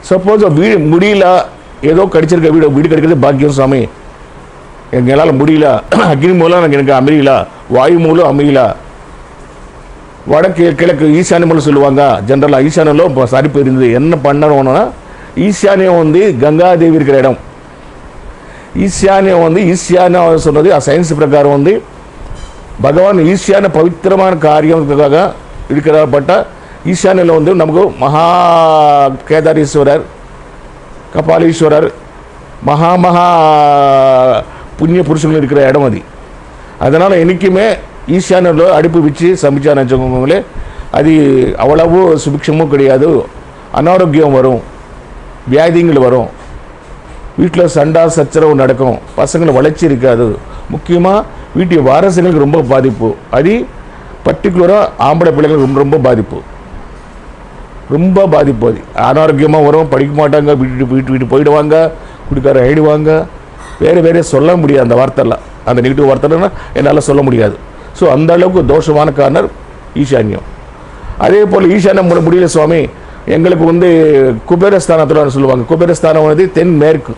suppose வீடு முடியல ஏதோ கிடைச்சிருக்க வீடு வீடு கிடைக்கிறது பாக்கியம் சாமி எங்களால் முடியல அக்னி மூலம் எனக்கு எனக்கு அமையல வாயு மூலம் அமையல வடக்கு கிழக்கு ஈசானியம்னு சொல்லுவாங்க ஜென்ரலாக ஈசானியில் இப்போ சரிப்பு இருந்தது என்ன பண்ணணும்னா ஈசானியம் வந்து கங்காதேவி இருக்கிற இடம் ஈசானியம் வந்து ஈசானியம் சொன்னது சயின்ஸ் பிரகாரம் வந்து பகவான் ஈசான பவித்திரமான காரியத்துக்காக இருக்கிறப்பட்ட ஈசானியில் வந்து நமக்கு மகா கேதாரீஸ்வரர் கபாலீஸ்வரர் மகா மகா புண்ணிய புருஷங்கள் இருக்கிற இடம் அது அதனால் என்றைக்குமே ஈசானியில் அடுப்பு வச்சு சமைச்சான்னு வச்சுக்கோங்களே அது அவ்வளவு சுபிக்ஷமும் கிடையாது அனாரோக்கியம் வரும் வியாதிகள் வரும் வீட்டில் சண்டா சச்சரவு நடக்கும் பசங்களை வளர்ச்சி இருக்காது முக்கியமாக வீட்டு வாரசுகளுக்கு ரொம்ப பாதிப்பு அது பர்டிகுலராக ஆம்பளை பிள்ளைங்களுக்கு ரொம்ப ரொம்ப பாதிப்பு ரொம்ப பாதிப்பு அது அனாரோக்கியமாக வரும் படிக்க மாட்டாங்க வீட்டு வீட்டு வீட்டு போயிடுவாங்க குடிக்கார ஆயிடுவாங்க வேறு வேறு சொல்ல முடியாது அந்த வார்த்தைலாம் அந்த நெகட்டிவ் வார்த்தைலாம் என்னால் சொல்ல முடியாது ஸோ அந்த அளவுக்கு தோஷமான காரணர் ஈசான்யம் அதே போல் ஈசான்யம் முடி- முடியல சுவாமி எங்களுக்கு வந்து குபேரஸ்தானத்தில் சொல்லுவாங்க குபேரஸ்தானம் வந்து தென் மேற்கு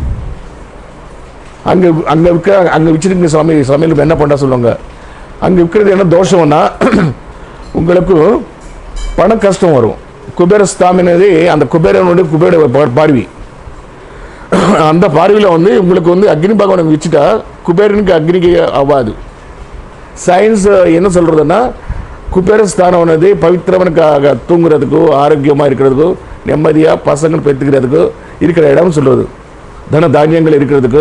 அங்கே அங்கே விற்க அங்கே வச்சிருக்க சுவாமி சமையல் என்ன பண்ண சொல்லுவாங்க அங்கே விற்கிறது என்ன தோஷம்னா உங்களுக்கு பண கஷ்டம் வரும் குபேரஸ்தாமினது அந்த குபேரனுடைய குபேர பா- பார்வை அந்த பார்வையில் வந்து உங்களுக்கு வந்து அக்னி பகவானை வச்சுட்டா குபேரனுக்கு அக்னிக்கு ஆகாது சயின்ஸ் என்ன சொல்கிறதுன்னா குபேரஸ்தானம்னது பவித்திரவனுக்காக தூங்குறதுக்கோ ஆரோக்கியமாக இருக்கிறதுக்கோ நிம்மதியாக பசங்கள் பெற்றுக்கிறதுக்கோ இருக்கிற இடம் சொல்கிறது தன தானியங்கள் இருக்கிறதுக்கு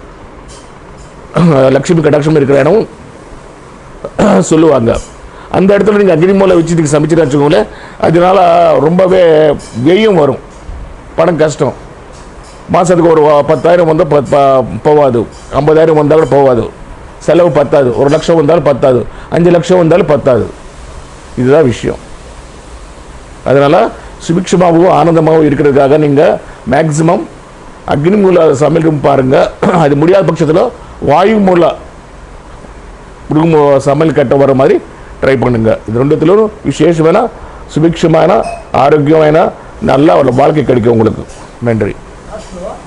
லக்ஷ்மி கடாட்சம் இருக்கிற இடம் சொல்லுவாங்க அந்த இடத்துல நீங்கள் அக்னி மூலை வச்சு இதுக்கு சமைச்சுட்டு வச்சுக்கோங்களேன் அதனால ரொம்பவே வெய்யம் வரும் பணம் கஷ்டம் மாதத்துக்கு ஒரு பத்தாயிரம் வந்தால் ப- ப- போகாது ஐம்பதாயிரம் வந்தால் கூட போகாது செலவு பத்தாது ஒரு லட்சம் வந்தாலும் பத்தாது அஞ்சு லட்சம் வந்தாலும் பத்தாது இதுதான் விஷயம் அதனால் சுபிக்ஷமாகவும் ஆனந்தமாகவும் இருக்கிறதுக்காக நீங்கள் மேக்ஸிமம் அக்னி மூல சமையல் room பாருங்க அது முடியாத பட்சத்தில் வாயு மூல ரூம் சமையல் கட்ட வர மாதிரி ட்ரை பண்ணுங்க இது ரெண்டுத்திலும் விசேஷமான சுபிக்ஷமான ஆரோக்கியமான நல்ல ஒரு வாழ்க்கை கிடைக்கும் உங்களுக்கு நன்றி அஸ்து